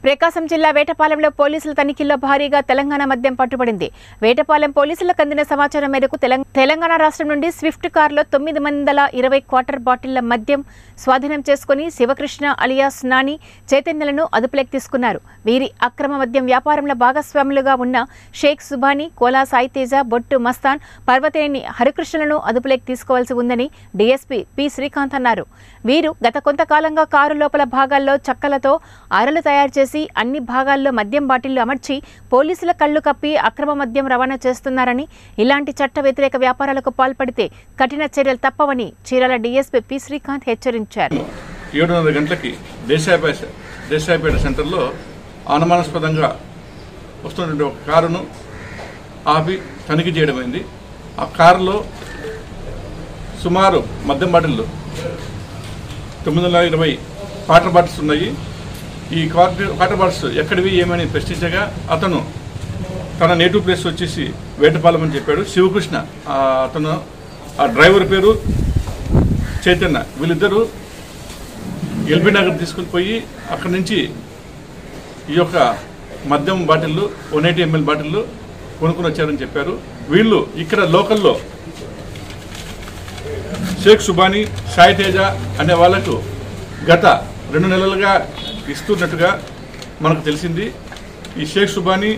ప్రకాశం జిల్లా వేటపాలెంలో పోలీసుల తనిఖీల్లో భారీగా తెలంగాణ మద్యం పట్టుబడింది వేటపాలెం పోలీసులకు అందిన సమాచారం మేరకు తెలంగ- తెలంగాణ రాష్ట్రం నుండి స్విఫ్ట్ కారులో తొమ్మిది వందల ఇరవై క్వార్టర్ బాటిళ్ల మద్యం స్వాధీనం చేసుకుని శివకృష్ణ అలియాస్ నాని చైతన్యలను అదుపులోకి తీసుకున్నారు వీరి అక్రమ మద్యం వ్యాపారంలో భాగస్వాములుగా ఉన్న షేక్ సుబానీ కోలా సాయితేజ బొట్టు మస్తాన్ పర్వతేని హరికృష్ణలను అదుపులోకి తీసుకోవాల్సి ఉందని డీఎస్పీ పి శ్రీకాంత్ అన్నారు వీరు గత కొంతకాలంగా కారు లోపల భాగాల్లో చక్కలతో అరలు తయారు చేసి అన్ని భాగాల్లో మద్యం బాటిళ్లు అమర్చి పోలీసుల కళ్లు కప్పి అక్రమ మద్యం రవాణా చేస్తున్నారని ఇలాంటి చట్ట వ్యతిరేక వ్యాపారాలకు పాల్పడితే కఠిన చర్యలు తప్పవని చీరాల డీఎస్పీ పి శ్రీకాంత్ హెచ్చరించారు ఏడున్నర గంటలకి దేశాయపేట దేశాయపేట సెంటర్లో అనుమానాస్పదంగా వస్తున్నటువంటి ఒక కారును ఆపి తనిఖీ చేయడమైంది ఆ కారులో సుమారు మద్యం బాటిళ్ళు తొమ్మిది వందల ఇరవై వాటర్ బాటిల్స్ ఉన్నాయి ఈ వాటర్ వాటర్ బాటిల్స్ ఎక్కడివి ఏమని ప్రశ్నించగా అతను తన నేటివ్ ప్లేస్ వచ్చేసి వేటపాలెం అని చెప్పాడు శివకృష్ణ ఆ అతను ఆ డ్రైవర్ పేరు చైతన్య వీళ్ళిద్దరూ ఎల్బీ నగర్ తీసుకుని పోయి అక్కడి నుంచి ఈ యొక్క మద్యం బాటిళ్ళు వన్ ఎయిటీ ఎంఎల్ బాటిళ్ళు కొనుక్కొని వచ్చారని చెప్పారు వీళ్ళు ఇక్కడ లోకల్లో షేక్ సుబానీ సాయి తేజ అనే వాళ్లకు గత రెండు నెలలుగా ఇస్తున్నట్టుగా మనకు తెలిసింది ఈ షేక్ సుబానీ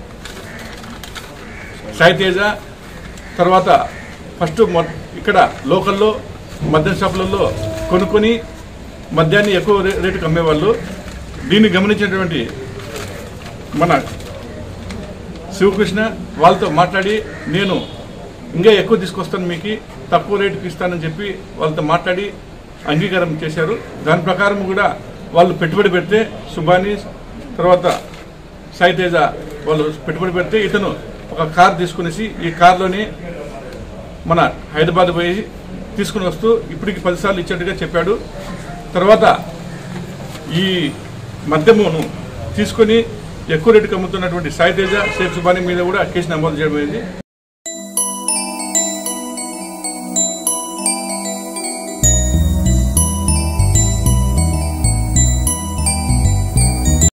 సాయి తేజ తర్వాత ఫస్ట్ మొ- ఇక్కడ లోకల్లో మద్యం షాపులలో కొనుక్కొని మద్యాన్ని ఎక్కువ రే- రేటుకి అమ్మేవాళ్ళు దీన్ని గమనించినటువంటి మన శివకృష్ణ వాళ్ళతో మాట్లాడి నేను ఇంకా ఎక్కువ తీసుకొస్తాను మీకు తక్కువ రేటుకి ఇస్తానని చెప్పి వాళ్ళతో మాట్లాడి అంగీకారం చేశారు దాని ప్రకారం కూడా వాళ్ళు పెట్టుబడి పెడితే సుబాని తర్వాత సాయి తేజ వాళ్ళు పెట్టుబడి పెడితే ఇతను ఒక కార్ తీసుకునేసి ఈ కార్లోనే మన హైదరాబాద్ పోయి తీసుకుని వస్తూ ఇప్పటికి పదిసార్లు ఇచ్చినట్టుగా చెప్పాడు తర్వాత ఈ మద్యమును తీసుకొని ఎక్కువ రేటుకి అమ్ముతున్నటువంటి సాయి తేజ షేక్ సుబాని మీద కూడా కేసు నమోదు చేయడం అయింది